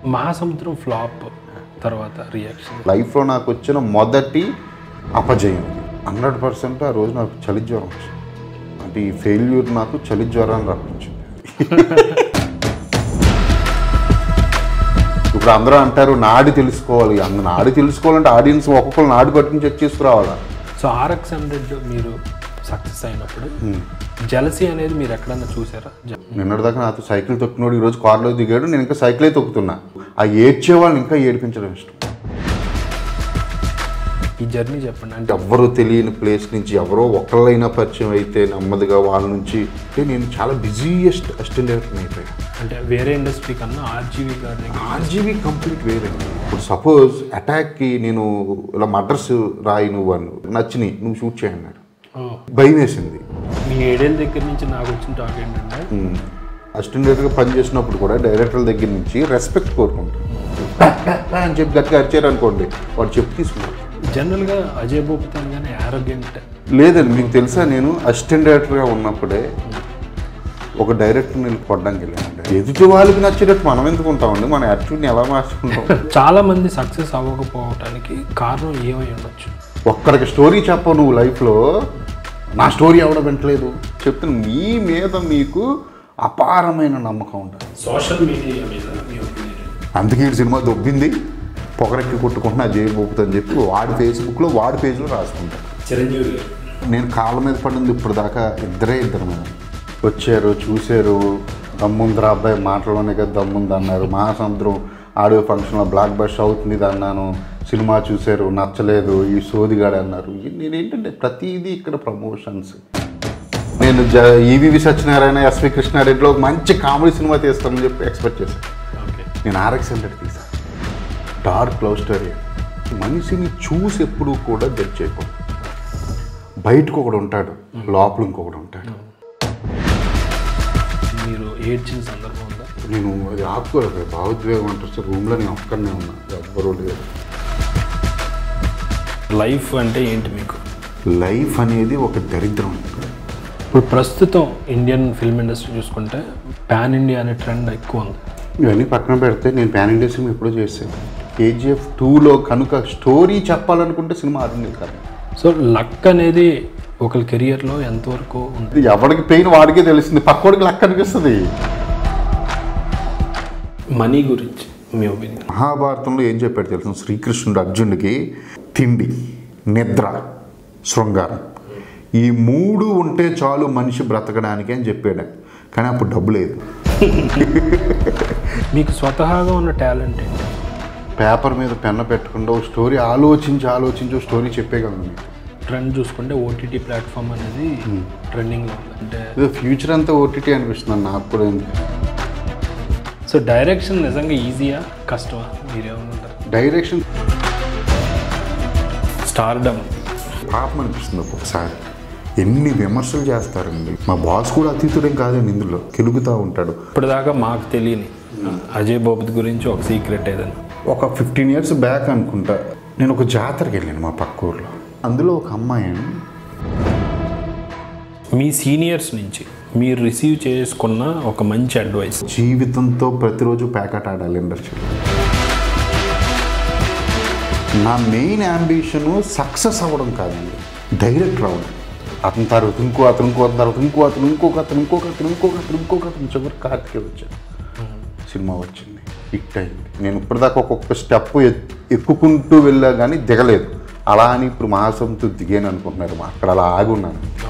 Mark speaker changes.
Speaker 1: మహాసముద్రం ఫ్లాప్ తర్వాత రియాక్షన్
Speaker 2: లైఫ్లో నాకు వచ్చిన మొదటి అపజయం హండ్రెడ్ పర్సెంట్ ఆ రోజు నాకు చలి జ్వరం వచ్చింది అంటే ఈ ఫెయిల్యూర్ నాకు చలి జ్వరాన్ని రప్పించింది ఇప్పుడు అందరూ అంటారు నాడి తెలుసుకోవాలి అందు నాడి తెలుసుకోవాలంటే ఆడియన్స్ ఒక్కొక్కరు నాడి పట్టుకుని చెక్ చేసుకురావాలా
Speaker 1: సో ఆర్ఎక్స్ హండ్రెడ్ మీరు సక్సెస్ అయినప్పుడు జలసీ అనేది మీరు ఎక్కడన్నా చూసారా జ-
Speaker 2: నిన్నటిదాకా నాతో సైకిల్ తొక్కినోడు ఈరోజు కార్లో దిగాడు నేను ఇంకా సైకిలే తొక్కుతున్నా ఆ ఏడ్చే వాళ్ళని ఇంకా ఏడిపించడం ఇష్టం
Speaker 1: ఈ జర్నీ చెప్పండి అంటే
Speaker 2: ఎవ్వరూ తెలియని ప్లేస్ నుంచి ఎవరో ఒకళ్ళైనా పరిచయం అయితే నెమ్మదిగా వాళ్ళ నుంచి అంటే నేను చాలా బిజీయెస్ట్ అసిస్టెంట్ డైరెక్టర్ అయిపోయాను
Speaker 1: అంటే వేరే ఇండస్ట్రీ కన్నా ఆర్జీవి గారి దగ్గర
Speaker 2: ఆర్జీబీ కంప్లీట్ వేరే ఇప్పుడు సపోజ్ అటాక్కి నేను ఇలా మర్డర్స్ రాయి నువ్వు అను నచ్చినాయి నువ్వు షూట్ చేయన్నాడు
Speaker 1: ఓ,
Speaker 2: భయం వేసింది
Speaker 1: మీ ఏడేళ్ళ దగ్గర నుంచి నాకు వచ్చిన టాక్ ఏంటంటే
Speaker 2: అసిస్టెంట్ డైరెక్టర్గా పనిచేసినప్పుడు కూడా డైరెక్టర్ల దగ్గర నుంచి రెస్పెక్ట్ కోరుకుంటాను అని చెప్పి గట్టిగా అరిచారు అనుకోండి వాడు చెప్పు తీసుకున్నాడు
Speaker 1: జనరల్గా అజయ్ బోపుతాన్ కానీ ఆరోగ్యంట్
Speaker 2: లేదండి మీకు తెలుసా నేను అసిస్టెంట్ డైరెక్టర్గా ఉన్నప్పుడే ఒక డైరెక్టర్ నేను కొట్టడానికి వెళ్ళానండి ఎదుటి వాళ్ళకి నచ్చేటట్టు మనం ఎందుకు ఉంటామండి మన యాటిట్యూడ్ని ఎలా మార్చుకుంటాం
Speaker 1: చాలా మంది సక్సెస్ అవ్వకపోవటానికి కారణం ఏమై ఉండొచ్చు
Speaker 2: ఒక్కడికి స్టోరీ చెప్పవు నువ్వు లైఫ్లో నా స్టోరీ ఎవడ వింటలేదు చెప్తున్నా మీ మీద మీకు అపారమైన నమ్మకం ఉంటుంది
Speaker 1: సోషల్ మీడియా మీద మీ ఒపీనియన్
Speaker 2: అందుకే ఈ సినిమా దొబ్బింది పొగరెక్కి కొట్టుకుంటున్నా జయబోపుతని చెప్పి వాడి ఫేస్బుక్లో వాడి పేజ్లో రాసుకుంటాను
Speaker 1: చిరంజీవి గారు
Speaker 2: నేను కాళ్ళ మీద పడింది ఇప్పుడు దాకా ఇద్దరే ఇద్దరు మేము వచ్చారు చూశారు దమ్ముందిరా అబ్బాయి మాటలోనే కదా దమ్ముంది అన్నారు మహాసముద్రం ఆడియో ఫంక్షన్లో బ్లాక్ బస్ట్ అవుతుంది ఇది అన్నాను సినిమా చూశారు నచ్చలేదు ఈ సోదిగాడు అన్నారు ఈ- నేనేంటంటే ప్రతిదీ ఇక్కడ ప్రమోషన్స్ నేను జ ఈవీవి సత్యనారాయణ ఎస్వి కృష్ణారెడ్డిలో ఒక మంచి కామెడీ సినిమా తీస్తామని చెప్పి ఎక్స్పెక్ట్ చేశాను
Speaker 1: ఓకే
Speaker 2: నేను ఆర్ఎక్స్ హండ్రెడ్ తీసాను డార్క్ లవ్ స్టోరీ మనిషిని చూసి ఎప్పుడూ కూడా జడ్జ్ చేయకూడదు బయటకు ఒకడు ఉంటాడు లోపల ఇంకొకడు ఉంటాడు
Speaker 1: మీరు ఏడ్చిన సందర్భం ఉందా
Speaker 2: నేను అది ఆపుకోలేదు భావోద్వేగం అంటే రూమ్లో నేను ఒక్కడనే ఉన్నా ఎవ్వరూ లేరు
Speaker 1: లైఫ్ అంటే ఏంటి మీకు
Speaker 2: లైఫ్ అనేది ఒక దరిద్రం
Speaker 1: ఇప్పుడు ప్రస్తుతం ఇండియన్ ఫిల్మ్ ఇండస్ట్రీ చూసుకుంటే పాన్ ఇండియా అనే ట్రెండ్ ఎక్కువ ఉంది
Speaker 2: ఇవన్నీ పక్కన పెడితే నేను ప్యాన్ ఇండియా సినిమా ఎప్పుడో చేశాను కేజీఎఫ్ టూలో కనుక స్టోరీ చెప్పాలనుకుంటే సినిమా ఆర్డినరీ కాదు
Speaker 1: సో లక్ అనేది ఒకరి కెరియర్లో ఎంతవరకు ఉంది
Speaker 2: ఇది ఎవరికి పెయిన్ వాడికే తెలిసింది పక్కోడికి లక్ అనిపిస్తుంది
Speaker 1: మనీ గురించి మీ ఒపీనియన్
Speaker 2: మహాభారతంలో ఏం చెప్పాడు తెలుసు శ్రీకృష్ణుడు అర్జునుడికి తిండి నిద్ర శృంగారం ఈ మూడు ఉంటే చాలు మనిషి బ్రతకడానికి అని చెప్పాడు కానీ అప్పుడు డబ్బు లేదు
Speaker 1: మీకు స్వతహాగా ఉన్న టాలెంట్ ఏంటి
Speaker 2: పేపర్ మీద పెన్న పెట్టకుండా ఓ స్టోరీ ఆలోచించి ఆలోచించి ఓ స్టోరీ చెప్పేయగలను మీకు
Speaker 1: ట్రెండ్ చూసుకుంటే ఓటీటీ ప్లాట్ఫామ్ అనేది ట్రెండింగ్లో ఉంది అంటే
Speaker 2: ఇది ఫ్యూచర్ అంతా ఓటీటీ అనిపిస్తుంది నాకు కూడా
Speaker 1: సో డైరెక్షన్ నిజంగా ఈజీయా కష్టమా మీరేమనుకుంటారు
Speaker 2: డైరెక్షన్
Speaker 1: స్టార్డమ్
Speaker 2: పాపం అనిపిస్తుంది ఒక్కొక్కసారి ఎన్ని విమర్శలు చేస్తారండి మా బాస్ కూడా అతీతుడేం కాదండి ఇందులో కెలుగుతూ ఉంటాడు
Speaker 1: ఇప్పటిదాకా మాకు తెలియని అజయ్ బాబుత్ గురించి ఒక సీక్రెట్ ఏదైనా
Speaker 2: ఒక ఫిఫ్టీన్ ఇయర్స్ బ్యాక్ అనుకుంటా నేను ఒక జాతరకి వెళ్ళాను మా పక్క ఊర్లో అందులో ఒక అమ్మాయి
Speaker 1: మీ సీనియర్స్ నుంచి మీరు రిసీవ్ చేసుకున్న ఒక మంచి అడ్వైస్
Speaker 2: జీవితంతో ప్రతిరోజు ప్యాకెట్ ఆడాలి ఇండస్ట్రీలో నా మెయిన్ అంబిషను సక్సెస్ అవ్వడం కాదండి డైరెక్టర్ అవ్వడం అతని తర్వాత ఇంకో అతను ఇంకో అతని తర్వాత ఇంకో అతను ఇంకొక అతను ఇంకొక అతను ఇంకొక అతను ఇంకొక అతను చివరి కార్తికే వచ్చాడు సినిమా వచ్చింది హిట్ అయింది నేను ఇప్పటిదాకా ఒక్కొక్క స్టెప్ ఎక్కుకుంటూ వెళ్ళా కానీ దిగలేదు అలా అని ఇప్పుడు మహాసంతో దిగాను అనుకుంటున్నారు మా అక్కడ అలా ఆగి ఉన్నాను